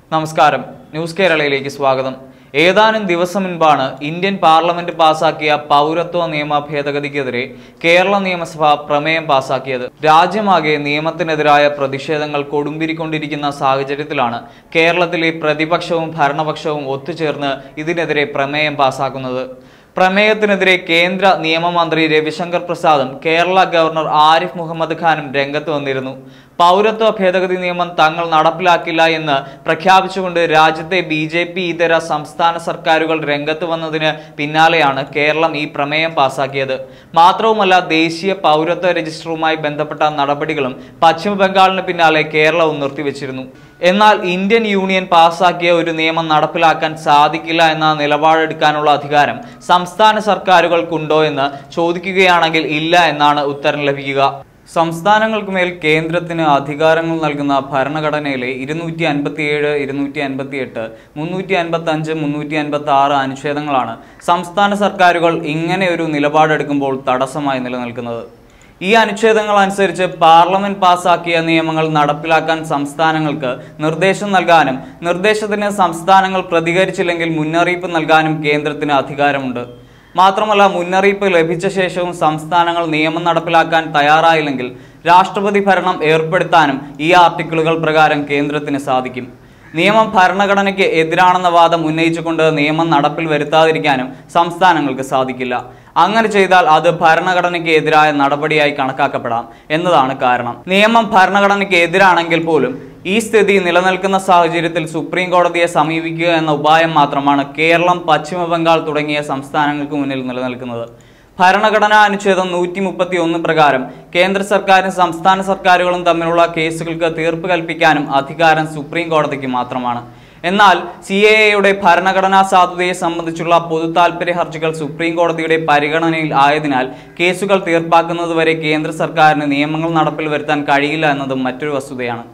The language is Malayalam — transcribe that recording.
നമസ്കാരം ന്യൂസ് കേരളയിലേക്ക് സ്വാഗതം ഏതാനും ദിവസം മുൻപാണ് ഇന്ത്യൻ പാർലമെന്റ് പാസാക്കിയ പൗരത്വ നിയമ ഭേദഗതിക്കെതിരെ കേരള നിയമസഭ പ്രമേയം പാസാക്കിയത് രാജ്യമാകെ നിയമത്തിനെതിരായ പ്രതിഷേധങ്ങൾ കൊടുമ്പിരിക്കൊണ്ടിരിക്കുന്ന സാഹചര്യത്തിലാണ് കേരളത്തിലെ പ്രതിപക്ഷവും ഭരണപക്ഷവും ഒത്തുചേർന്ന് ഇതിനെതിരെ പ്രമേയം പാസാക്കുന്നത് പ്രമേയത്തിനെതിരെ കേന്ദ്ര നിയമമന്ത്രി രവിശങ്കർ പ്രസാദും കേരള ഗവർണർ ആരിഫ് മുഹമ്മദ് ഖാനും രംഗത്ത് വന്നിരുന്നു പൗരത്വ ഭേദഗതി നിയമം തങ്ങൾ നടപ്പിലാക്കില്ല എന്ന് പ്രഖ്യാപിച്ചുകൊണ്ട് രാജ്യത്തെ ബി ജെ പി ഇതര സംസ്ഥാന സർക്കാരുകൾ രംഗത്ത് വന്നതിന് പിന്നാലെയാണ് കേരളം ഈ പ്രമേയം പാസാക്കിയത് മാത്രവുമല്ല ദേശീയ പൗരത്വ രജിസ്റ്ററുമായി ബന്ധപ്പെട്ട നടപടികളും പശ്ചിമ ബംഗാളിന് പിന്നാലെ കേരളവും നിർത്തിവെച്ചിരുന്നു എന്നാൽ ഇന്ത്യൻ യൂണിയൻ പാസാക്കിയ ഒരു നിയമം നടപ്പിലാക്കാൻ സാധിക്കില്ല എന്ന നിലപാടെടുക്കാനുള്ള അധികാരം സംസ്ഥാന സർക്കാരുകൾക്കുണ്ടോ എന്ന് ചോദിക്കുകയാണെങ്കിൽ ഇല്ല എന്നാണ് ഉത്തരം ലഭിക്കുക സംസ്ഥാനങ്ങൾക്ക് മേൽ കേന്ദ്രത്തിന് അധികാരങ്ങൾ നൽകുന്ന ഭരണഘടനയിലെ ഇരുന്നൂറ്റി അൻപത്തിയേഴ് ഇരുന്നൂറ്റി അൻപത്തി എട്ട് മുന്നൂറ്റി അൻപത്തി അഞ്ച് മുന്നൂറ്റി അൻപത്തി ആറ് അനുച്ഛേദങ്ങളാണ് സംസ്ഥാന സർക്കാരുകൾ ഇങ്ങനെ ഒരു നിലപാടെടുക്കുമ്പോൾ തടസ്സമായി നിലനിൽക്കുന്നത് ഈ അനുച്ഛേദങ്ങൾ അനുസരിച്ച് പാർലമെന്റ് പാസാക്കിയ നിയമങ്ങൾ നടപ്പിലാക്കാൻ സംസ്ഥാനങ്ങൾക്ക് നിർദ്ദേശം നൽകാനും നിർദ്ദേശത്തിന് സംസ്ഥാനങ്ങൾ പ്രതികരിച്ചില്ലെങ്കിൽ മുന്നറിയിപ്പ് നൽകാനും കേന്ദ്രത്തിന് അധികാരമുണ്ട് മാത്രമല്ല മുന്നറിയിപ്പ് ലഭിച്ച ശേഷവും സംസ്ഥാനങ്ങൾ നിയമം നടപ്പിലാക്കാൻ തയ്യാറായില്ലെങ്കിൽ രാഷ്ട്രപതി ഭരണം ഏർപ്പെടുത്താനും ഈ ആർട്ടിക്കിളുകൾ പ്രകാരം കേന്ദ്രത്തിന് സാധിക്കും നിയമം ഭരണഘടനയ്ക്ക് എതിരാണെന്ന വാദം ഉന്നയിച്ചുകൊണ്ട് നിയമം നടപ്പിൽ വരുത്താതിരിക്കാനും സംസ്ഥാനങ്ങൾക്ക് സാധിക്കില്ല അങ്ങനെ ചെയ്താൽ അത് ഭരണഘടനയ്ക്ക് എതിരായ നടപടിയായി കണക്കാക്കപ്പെടാം എന്നതാണ് കാരണം നിയമം ഭരണഘടനയ്ക്ക് എതിരാണെങ്കിൽ പോലും ഈ സ്ഥിതി നിലനിൽക്കുന്ന സാഹചര്യത്തിൽ സുപ്രീം കോടതിയെ സമീപിക്കുക എന്ന ഉപായം മാത്രമാണ് കേരളം പശ്ചിമ ബംഗാൾ തുടങ്ങിയ സംസ്ഥാനങ്ങൾക്ക് മുന്നിൽ നിലനിൽക്കുന്നത് ഭരണഘടനാ അനുച്ഛേദം നൂറ്റി മുപ്പത്തി ഒന്ന് പ്രകാരം കേന്ദ്ര സർക്കാരും സംസ്ഥാന സർക്കാരുകളും തമ്മിലുള്ള കേസുകൾക്ക് തീർപ്പ് കൽപ്പിക്കാനും അധികാരം സുപ്രീം കോടതിക്ക് മാത്രമാണ് എന്നാൽ സി എ എയുടെ ഭരണഘടനാ സാധുതയെ സംബന്ധിച്ചുള്ള പൊതു താൽപര്യ ഹർജികൾ സുപ്രീം കോടതിയുടെ പരിഗണനയിൽ ആയതിനാൽ കേസുകൾ തീർപ്പാക്കുന്നതുവരെ കേന്ദ്ര സർക്കാരിന് നിയമങ്ങൾ നടപ്പിൽ വരുത്താൻ കഴിയില്ല എന്നതും മറ്റൊരു വസ്തുതയാണ്